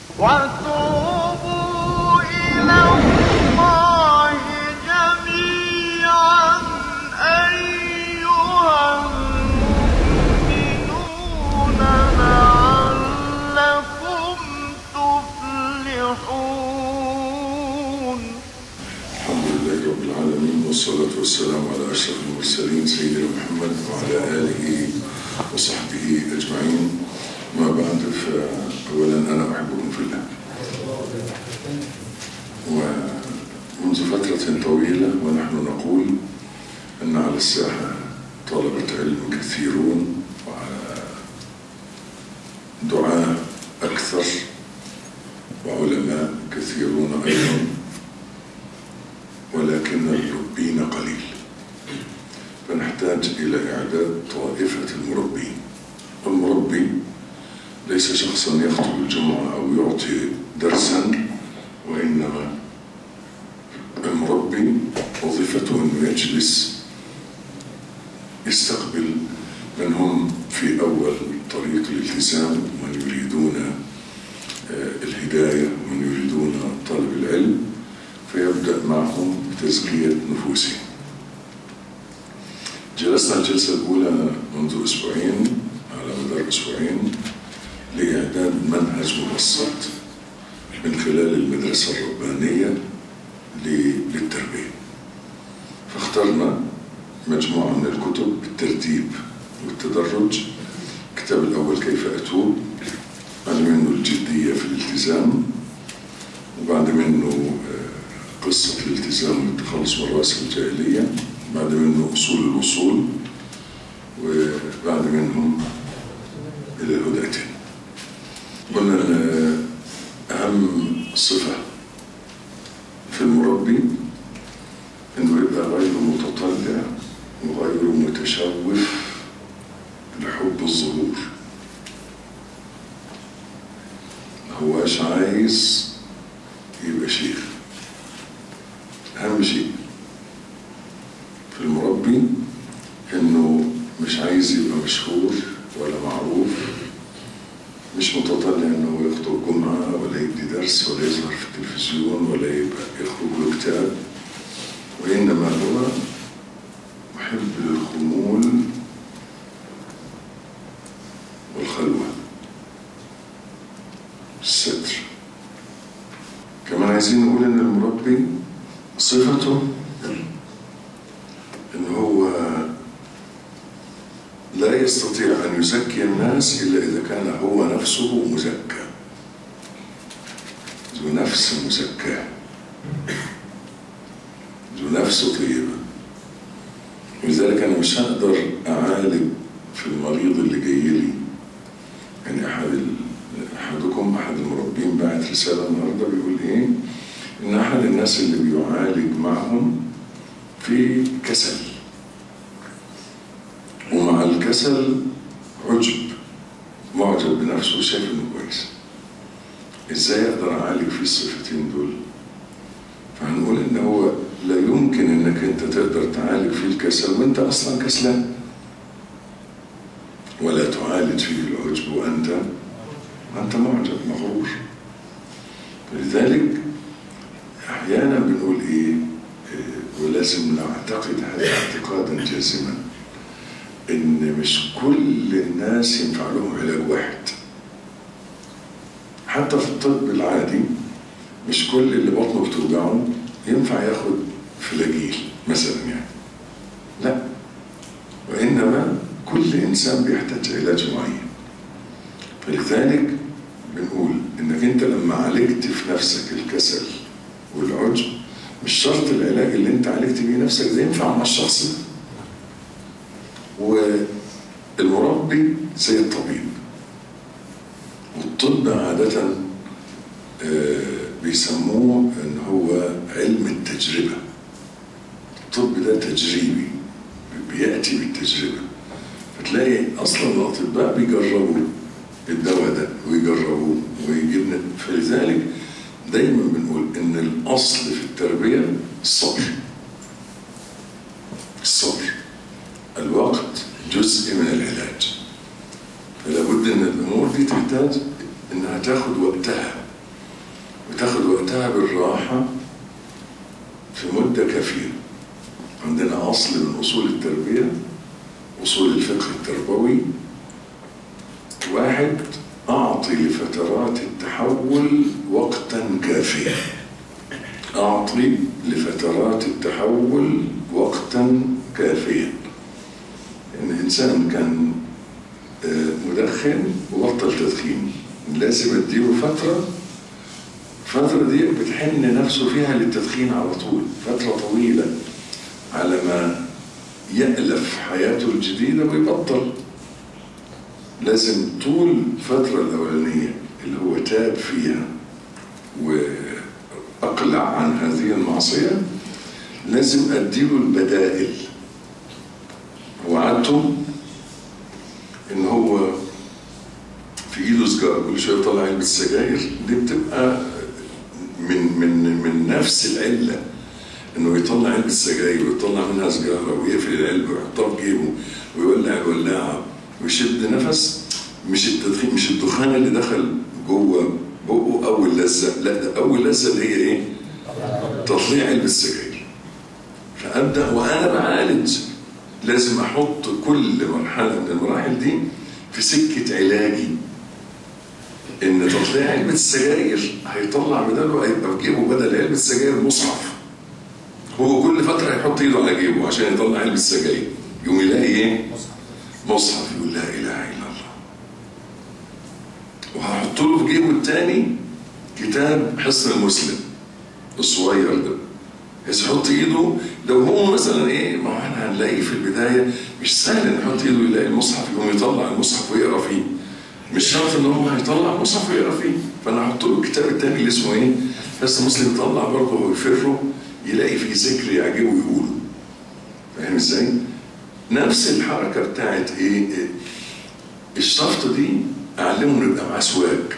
وتوبوا إلى الله جميعا أيها المؤمنون لعلكم تفلحون الحمد لله رب العالمين والصلاة والسلام على أشرف المرسلين سيدنا محمد وعلى آله وصحبه أجمعين ما بعد فأولا أنا أحبكم في الله ومنذ فترة طويلة ونحن نقول أن على الساحة طلبة علم كثيرون وعلى دعاة أكثر وعلماء كثيرون أيضا ولكن المربين قليل فنحتاج إلى إعداد طائفة المربين المربي ليس شخصا يخطب الجمعة أو يعطي درسا وإنما المربي وظيفته أنه يجلس يستقبل من هم في أول طريق الالتزام ومن يريدون آه، الهداية ومن يريدون طلب العلم فيبدأ معهم بتزكية نفوسهم جلسنا الجلسة الأولى منذ أسبوعين على مدار أسبوعين لإعداد منهج مبسط من خلال المدرسة الربانية ل- للتربية فاخترنا مجموعة من الكتب بالترتيب والتدرج الكتاب الأول كيف أتوب بعد منه الجدية في الالتزام وبعد منه آه، قصة الالتزام والتخلص من رأس الجاهلية بعد منه أصول الوصول وبعد منهم إلى الهداتين قلنا أن أهم صفة في المربي إنه يبقى غير متطلع وغير متشوف لحب الظهور ما هواش عايز يبقى شيخ أهم شيء في المربي إنه مش عايز يبقى مشهور ولا معروف مش متطلع إنه هو يخطب جمعة ولا يدي درس ولا يظهر في التلفزيون ولا يبقى يخرج له كتاب وإنما هو محب للخمول والخلوة الستر كمان عايزين نقول ان المربي صفته ان هو لا يستطيع ان يزكي الناس الا اذا كان هو نفسه مزكى ذو نفس مزكاه ذو نفس طيبه ولذلك انا مش هقدر اعالج في المريض اللي جاي لي يعني احد ال- احدكم احد المربين بعت رساله النهارده بيقول ايه ان احد الناس اللي بيعالج معهم في كسل ومع الكسل عجب معجب بنفسه وشايف انه كويس ازاي اقدر اعالج فيه الصفتين دول فهنقول ان هو لا يمكن انك انت تقدر تعالج فيه الكسل وانت اصلا كسلان ولا تعالج فيه العجب وانت وانت معجب مغرور لذلك احيانا بنقول ايه إيه، ولازم نعتقد هذا اعتقادا جازما ان مش كل الناس ينفع لهم علاج واحد حتى في الطب العادي مش كل اللي بطنه بتوجعه ينفع ياخد فلاجيل مثلا يعني لا وانما كل انسان بيحتاج علاج معين فلذلك بنقول انك انت لما عالجت في نفسك الكسل والعجب مش شرط العلاج اللي انت عالجت بيه نفسك ده ينفع مع الشخص ده والمربي زي الطبيب والطب عادة آه، بيسموه ان هو علم التجربة الطب ده تجريبي بيأتي بالتجربة فتلاقي اصلا الاطباء بيجربوا الدواء ده ويجربوه ويجيب فلذلك دايما بنقول ان الاصل في التربيه الصبر الصبر الوقت جزء من العلاج فلا بد ان الامور دي تحتاج انها تاخد وقتها وتاخد وقتها بالراحة في مدة كافية عندنا أصل من أصول التربية أصول الفقه التربوي واحد أعطي لفترات التحول وقتا كافيا أعطي لفترات التحول وقتا كافيا إن إنسان كان آه، مدخن وبطل تدخين لازم اديله فترة الفترة دي بتحن نفسه فيها للتدخين على طول فترة طويلة على ما يألف حياته الجديدة ويبطل لازم طول الفترة الأولانية اللي هو تاب فيها وأقلع عن هذه المعصية لازم أديله البدائل وعدته إن هو في إيده سجارة كل شوية يطلع علبة سجاير دي بتبقى من من من نفس العلة إنه يطلع علبة سجاير ويطلع منها سجارة ويقفل العلبة ويحطها في جيبه ويولع الولاعة ويشد نفس مش التدخين مش الدخان اللي دخل جوه بقه اول لذه لا ده اول لذه اللي هي ايه؟ تطليع علبه السجاير فابدا وانا بعالج لازم احط كل مرحله من المراحل دي في سكه علاجي ان تطليع علبه السجاير هيطلع بداله هيبقى في جيبه بدل علبه السجاير مصحف هو كل فتره هيحط ايده على جيبه عشان يطلع علبه السجاير يقوم يلاقي ايه؟ مصحف يقول لا اله الا الله وهحط له في جيبه الثاني كتاب حصن المسلم الصغير ده بس يحط ايده لو هو مثلا ايه ما هو احنا هنلاقيه في البدايه مش سهل ان يحط ايده يلاقي المصحف يقوم يطلع المصحف ويقرا فيه مش شرط ان هو هيطلع المصحف ويقرا فيه فانا احط له الكتاب الثاني اللي اسمه ايه حصن المسلم يطلع برضه ويفره يلاقي فيه ذكر يعجبه يقوله فاهم ازاي؟ نفس الحركه بتاعت ايه, إيه الشفطه دي اعلمه انه يبقى معاه سواك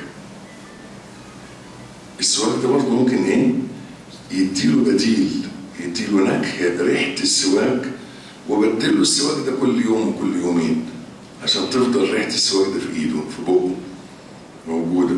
السواك ده برضه ممكن ايه يديله بديل يديله نكهه ريحه السواك وبدله السواك ده كل يوم وكل يومين عشان تفضل ريحه السواك ده في ايده في بقه موجوده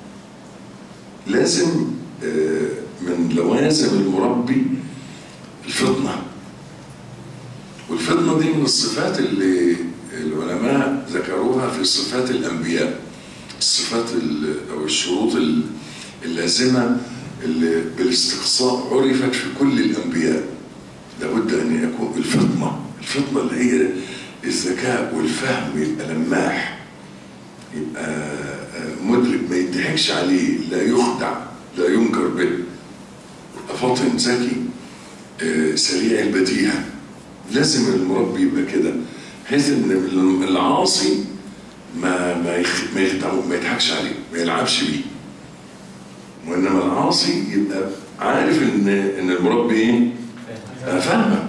لازم آه، من لوازم المربي الفطنه والفطنه دي من الصفات اللي العلماء ذكروها في صفات الانبياء الصفات ال- او الشروط ال- اللازمه اللي بالاستقصاء عرفت في كل الانبياء لابد ان يكون الفطنه الفطنه اللي هي الذكاء والفهم يبقى لماح يبقى آه، مدرك ما يضحكش عليه لا يخدع لا ينكر به يبقى فاطن ذكي آه، سريع البديهه لازم المربي يبقى كده بحيث ان العاصي ما ما يخ... ما, يخدعه ما يضحكش عليه ما يلعبش بيه وانما العاصي يبقى عارف ان ان المربي ايه؟ انا فاهمك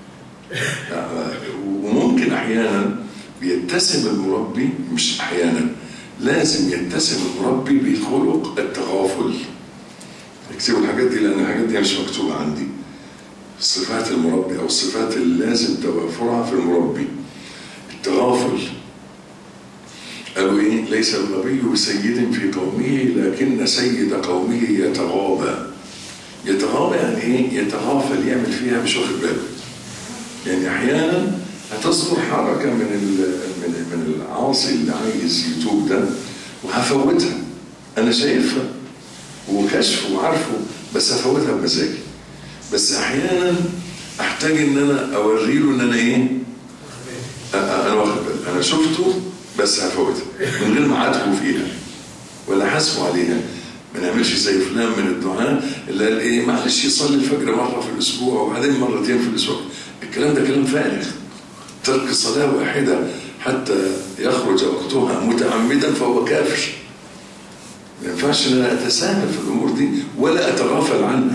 وممكن احيانا بيتسم المربي مش احيانا لازم يتسم المربي بخلق التغافل اكتبوا الحاجات دي لان الحاجات دي مش مكتوبه عندي صفات المربي او الصفات اللي لازم توافرها في المربي التغافل قالوا ايه ليس الغبي بسيد في قومه لكن سيد قومه يتغابى يتغابى يعني ايه يتغافل يعمل فيها مش واخد باله يعني احيانا هتصدر حركه من ال- من من العاصي اللي عايز يتوب ده وهفوتها انا شايفها وكشف وعارفه بس هفوتها بمزاجي بس احيانا احتاج ان انا اوري له ان انا ايه أ- أ- انا واخد بالي انا شفته بس هفوتها من غير ما اعاتبه فيها ولا حاسبه عليها ما نعملش زي فلان من الدعاء اللي قال ايه معلش يصلي الفجر مره في الاسبوع وبعدين مرتين في الاسبوع الكلام ده كلام فارغ ترك صلاه واحده حتى يخرج وقتها متعمدا فهو كافر ما ينفعش ان انا اتساهل في الامور دي ولا اتغافل عنها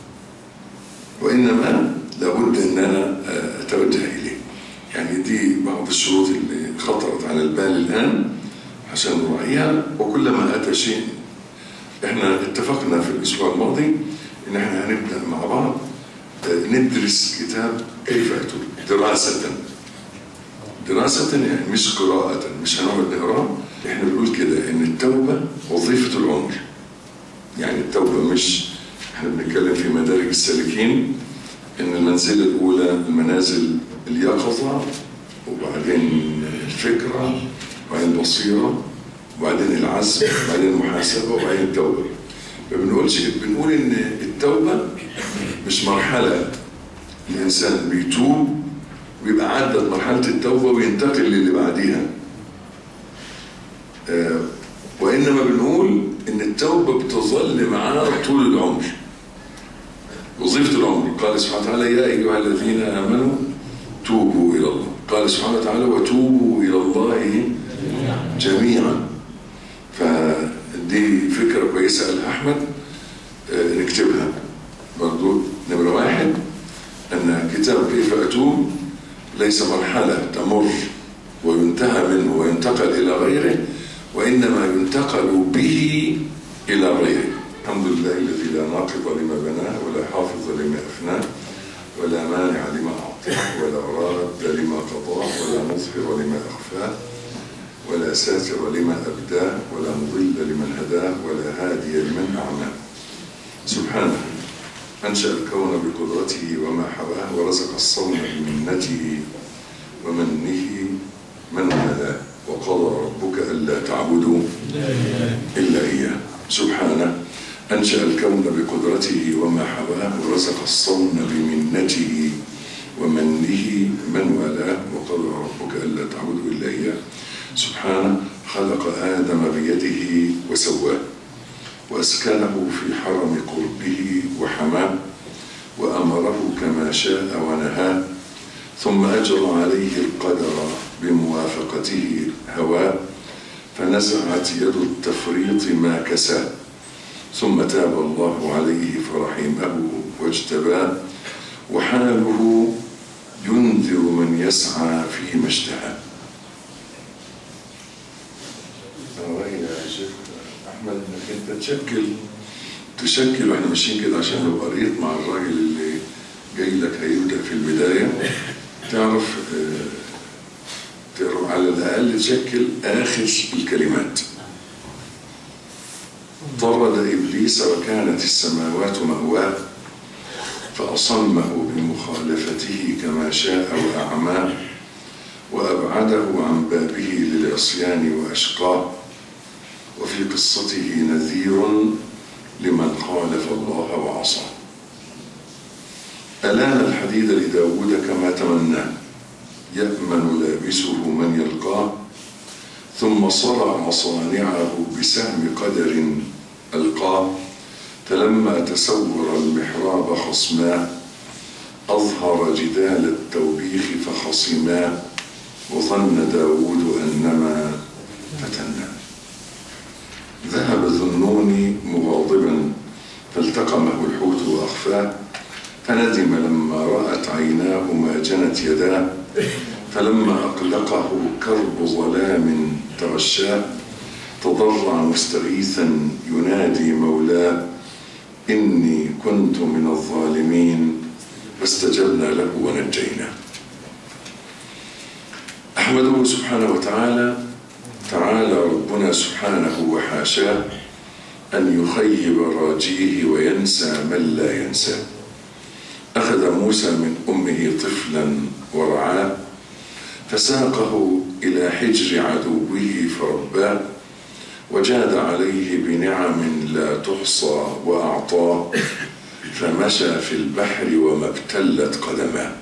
وانما لابد ان انا اتوجه اليه يعني دي بعض الشروط اللي خطرت على البال الان عشان نراعيها وكلما اتى شيء احنا اتفقنا في الاسبوع الماضي ان احنا هنبدا مع بعض ندرس كتاب كيف اتوب دراسه دراسة يعني مش قراءة مش هنقعد نقراه احنا بنقول كده ان التوبة وظيفة العمر يعني التوبة مش احنا بنتكلم في مدارج السالكين ان المنزلة الأولى المنازل اليقظة وبعدين الفكرة وبعدين البصيرة وبعدين العزم وبعدين المحاسبة وبعدين التوبة ما بنقولش بنقول ان التوبة مش مرحلة الإنسان بيتوب ويبقى عدت مرحلة التوبة وينتقل للي بعديها آه، وإنما بنقول إن التوبة بتظل معاه طول العمر وظيفة العمر قال سبحانه وتعالى يا أيها الذين آمنوا توبوا إلى الله قال سبحانه وتعالى وتوبوا إلى الله جميعا فدي فكرة كويسة قالها أحمد آه، نكتبها برضو نمرة واحد أن كتاب كيف أتوب ليس مرحلة تمر وينتهى منه وينتقل إلى غيره وإنما ينتقل به إلى غيره الحمد لله الذي لا ناقض لما بناه ولا حافظ لما أفناه ولا مانع لما أعطاه ولا راد لما قضاه ولا مظهر لما أخفاه ولا ساتر لما أبداه ولا مضل لمن هداه ولا هادي لمن أعماه سبحانه أنشأ الكون بقدرته وما حواه ورزق الصوم بمنته ومنه من والاه وقضى ربك ألا تعبدوا إلا إياه سبحانه أنشأ الكون بقدرته وما حواه ورزق الصوم بمنته ومنه من والاه وقضى ربك ألا تعبدوا إلا إياه سبحانه خلق آدم بيده وسواه وأسكنه في حرم قربه وحماه وأمره كما شاء ونهاه ثم أجرى عليه القدر بموافقته هواه فنزعت يد التفريط ما كساه ثم تاب الله عليه فرحمه واجتباه وحاله ينذر من يسعى فيما اشتهى أنا رأيي يا شيخ أحمد إنك أنت تشكل تشكل وإحنا ماشيين كده عشان لو قريت مع الراجل اللي جاي لك هيبدأ في البداية تعرف آه، تعرف على الأقل تشكل آخر الكلمات طرد إبليس وكانت السماوات مأواه فأصمه بمخالفته كما شاء وأعماه وأبعده عن بابه للعصيان وأشقاه وفي قصته نذير لمن خالف الله وعصاه ألان الحديد لداود كما تمناه يأمن لابسه من يلقاه ثم صرع صانعه بسهم قدر ألقاه فلما تسور المحراب خصماه أظهر جدال التوبيخ فخصماه وظن داود أنما فتناه ذهب ذنون مغاضبا فالتقمه الحوت وأخفاه فندم لما رأت عيناه ما جنت يداه فلما أقلقه كرب ظلام تغشاه تضرع مستغيثا ينادي مولاه إني كنت من الظالمين فاستجبنا له ونجيناه أحمده سبحانه وتعالى تعالى ربنا سبحانه وحاشاه أن يخيب راجيه وينسى من لا ينساه أخذ موسى من أمه طفلا ورعاه فساقه إلى حجر عدوه فرباه وجاد عليه بنعم لا تحصى وأعطاه فمشى في البحر وما ابتلت قدماه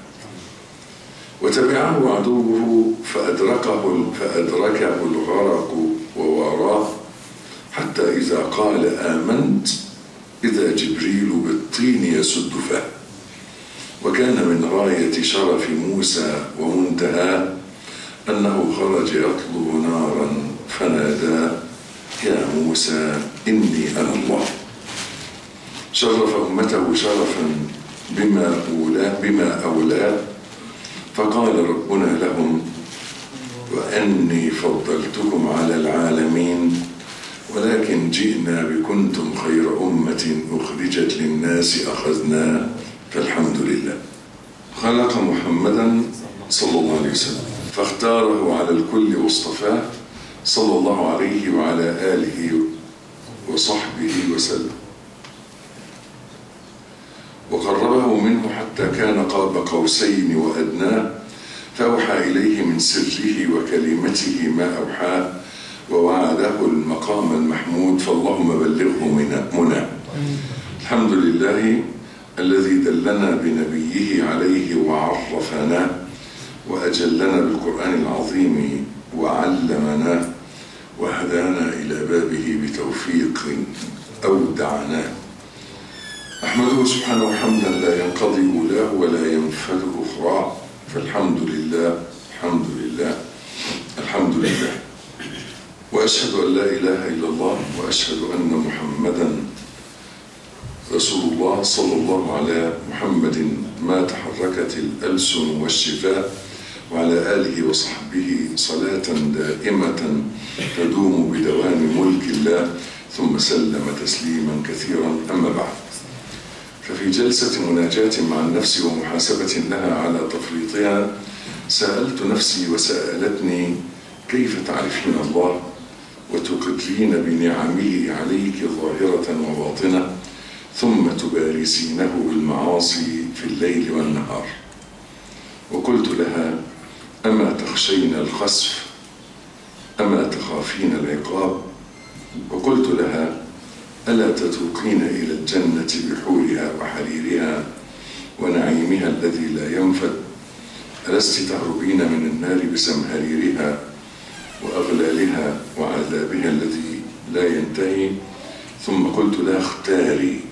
وتبعه عدوه فأدركه فأدركه الغرق ووراه حتى إذا قال آمنت إذا جبريل بالطين يسد فاه وكان من غاية شرف موسى ومنتهاه أنه خرج يطلب نارا فنادى يا موسى إني أنا الله شرف أمته شرفا بما أولاه بما أولاه فقال ربنا لهم وأني فضلتكم على العالمين ولكن جئنا بكنتم خير أمة أخرجت للناس أخذنا فالحمد لله خلق محمدا صلى الله عليه وسلم فاختاره على الكل واصطفاه صلى الله عليه وعلى آله وصحبه وسلم وقربه منه حتى كان قاب قوسين وأدناه فأوحى إليه من سره وكلمته ما أوحاه ووعده المقام المحمود فاللهم بلغه منى الحمد لله الذي دلنا بنبيه عليه وعرفنا وأجلنا بالقرآن العظيم وعلمنا وهدانا إلى بابه بتوفيق أودعناه أحمده سبحانه حمدا لا ينقضي أولاه ولا ينفد أخراه فالحمد لله الحمد لله الحمد لله وأشهد أن لا إله إلا الله وأشهد أن محمدا رسول الله صلى الله على محمد ما تحركت الألسن والشفاء وعلى آله وصحبه صلاة دائمة تدوم بدوام ملك الله ثم سلم تسليما كثيرا أما بعد ففي جلسة مناجاة مع النفس ومحاسبة لها على تفريطها سألت نفسي وسألتني كيف تعرفين الله وتقرين بنعمه عليك ظاهرة وباطنة ثم تبارسينه بالمعاصي في الليل والنهار وقلت لها أما تخشين الخسف أما تخافين العقاب وقلت لها ألا تتوقين إلى الجنة بحورها وحريرها ونعيمها الذي لا ينفد ألست تهربين من النار بسمهريرها وأغلالها وعذابها الذي لا ينتهي ثم قلت لها اختاري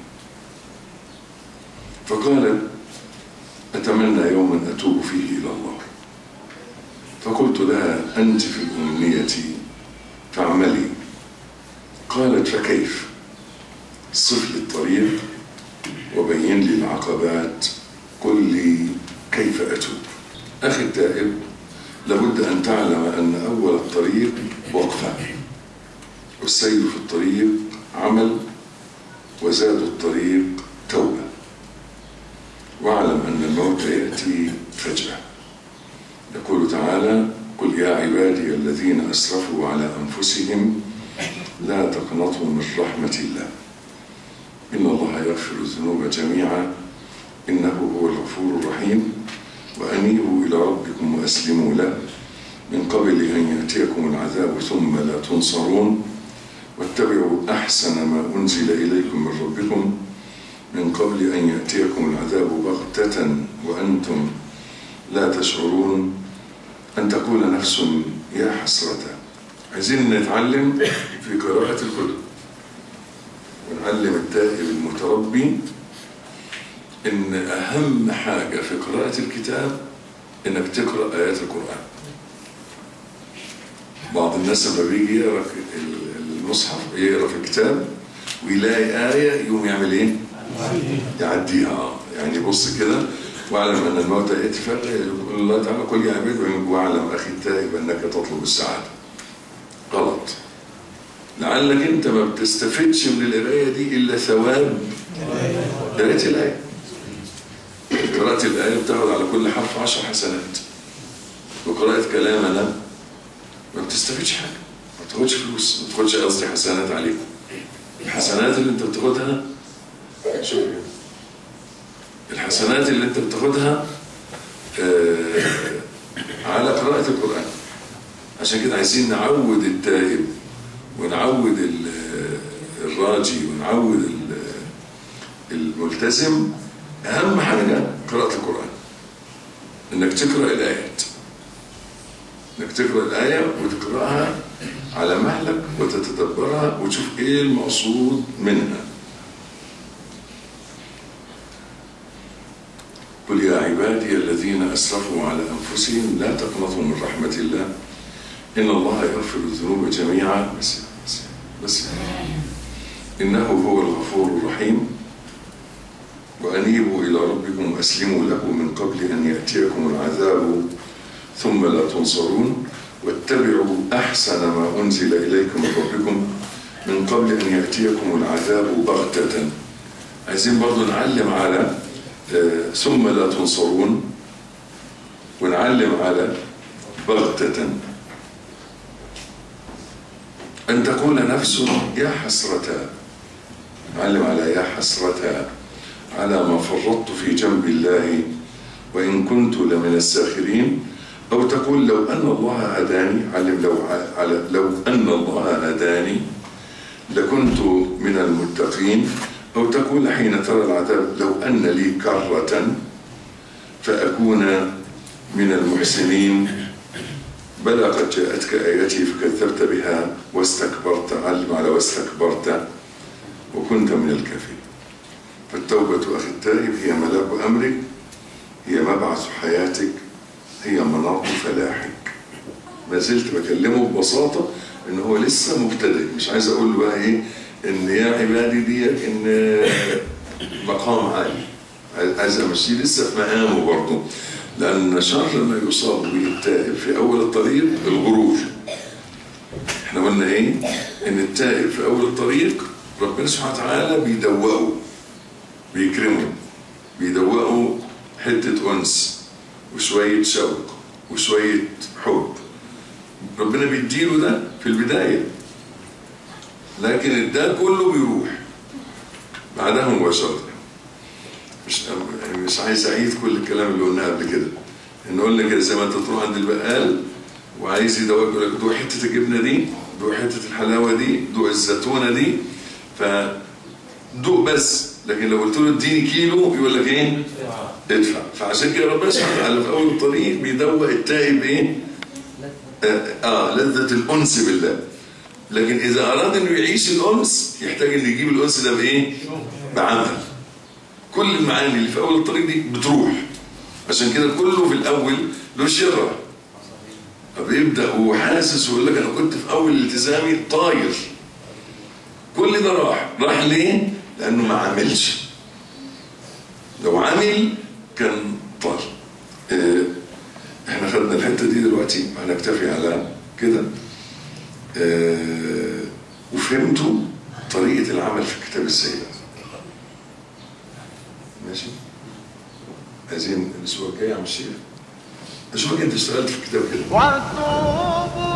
فقالت أتمنى يوما أتوب فيه إلى الله فقلت لها أنت في الأمنية فاعملي قالت فكيف صف لي الطريق وبين لي العقبات قل لي كيف أتوب أخي التائب لابد أن تعلم أن أول الطريق وقفة والسير في الطريق عمل وزاد الطريق توبة واعلم أن الموت يأتي فجأة يقول تعالى قل يا عبادي الذين أسرفوا على أنفسهم لا تقنطوا من رحمة الله إن الله يغفر الذنوب جميعا إنه هو الغفور الرحيم وأنيبوا إلى ربكم وأسلموا له من قبل أن يأتيكم العذاب ثم لا تنصرون واتبعوا أحسن ما أنزل إليكم من ربكم من قبل أن يأتيكم العذاب بغتة وأنتم لا تشعرون أن تقول نفس يا حسرة عايزين نتعلم في قراءة الكتب ونعلم التائب المتربي إن أهم حاجة في قراءة الكتاب إنك تقرأ آيات القرآن بعض الناس لما بيجي يقرأ المصحف يقرأ في الكتاب ويلاقي آية يقوم يعمل إيه؟ يعديها يعني يبص كده واعلم ان الموت ياتي فجاه يقول الله تعالى قل يا عبيد واعلم اخي التائب انك تطلب السعاده غلط لعلك انت ما بتستفدش من القرايه دي الا ثواب قرايه الايه قراءة الآية بتاخد على كل حرف عشر حسنات وقراءة كلامنا ما بتستفدش حاجة ما بتاخدش فلوس ما بتاخدش قصدي حسنات عليك الحسنات اللي انت بتاخدها شوف الحسنات اللي انت بتاخدها آه على قراءة القرآن عشان كده عايزين نعود التائب ونعود الراجي ونعود الملتزم أهم حاجة قراءة القرآن إنك تقرأ الآيات إنك تقرأ الآية وتقرأها على مهلك وتتدبرها وتشوف إيه المقصود منها قل يا عبادي الذين أسرفوا على أنفسهم لا تقنطوا من رحمة الله إن الله يغفر الذنوب جميعا بس بس, بس إنه هو الغفور الرحيم وأنيبوا إلى ربكم وأسلموا له من قبل أن يأتيكم العذاب ثم لا تنصرون واتبعوا أحسن ما أنزل إليكم من ربكم من قبل أن يأتيكم العذاب بغتة عايزين برضو نعلم على آه ثم لا تنصرون ونعلم على بغتة أن تقول نفس يا حسرتا علم على يا حسرتا على ما فرطت في جنب الله وإن كنت لمن الساخرين أو تقول لو أن الله هداني علم لو على لو أن الله هداني لكنت من المتقين أو تقول حين ترى العذاب لو أن لي كرة فأكون من المحسنين بلى قد جاءتك آياتي فكذبت بها واستكبرت علم على واستكبرت وكنت من الكافرين فالتوبة أخي التائب هي ملاك أمرك هي مبعث حياتك هي مناط فلاحك ما زلت بكلمه ببساطة إن هو لسه مبتدئ مش عايز أقول له بقى إيه إن يا عبادي دي إن مقام عالي عايز أمشيه لسه في مقامه برضه لأن شر ما يصاب به التائب في أول الطريق الغرور احنا قلنا ايه ان التائب في اول الطريق ربنا سبحانه وتعالى بيدوقه بيكرمه بيدوقه حتة أنس وشوية شوق وشوية حب ربنا بيديله ده في البداية لكن ده كله بيروح بعدها مباشرة مش مش عايز اعيد كل الكلام اللي قلناه قبل كده ان قلنا كده زي ما انت تروح عند البقال وعايز يدوق يقول لك دوق حته الجبنه دي دوق حته الحلاوه دي دوق الزيتونه دي ف دوق بس لكن لو قلت له اديني كيلو يقول لك ايه؟ ادفع فعشان كده ربنا سبحانه وتعالى في اول الطريق بيدوق التائب ايه؟ آه, اه لذة الانس بالله لكن اذا اراد انه يعيش الانس يحتاج انه يجيب الانس ده بايه؟ بعمل كل المعاني اللي في اول الطريق دي بتروح عشان كده كله في الاول له شره فبيبدا وحاسس ويقول لك انا كنت في اول التزامي طاير كل ده راح راح ليه؟ لانه ما عملش لو عمل كان طار اه احنا خدنا الحته دي دلوقتي هنكتفي على كده اه وفهمتوا طريقه العمل في الكتاب السيد ماشي عايزين الاسبوع الجاي يا عم الشيخ الاسبوع الجاي انت اشتغلت في الكتاب كده وتوبوا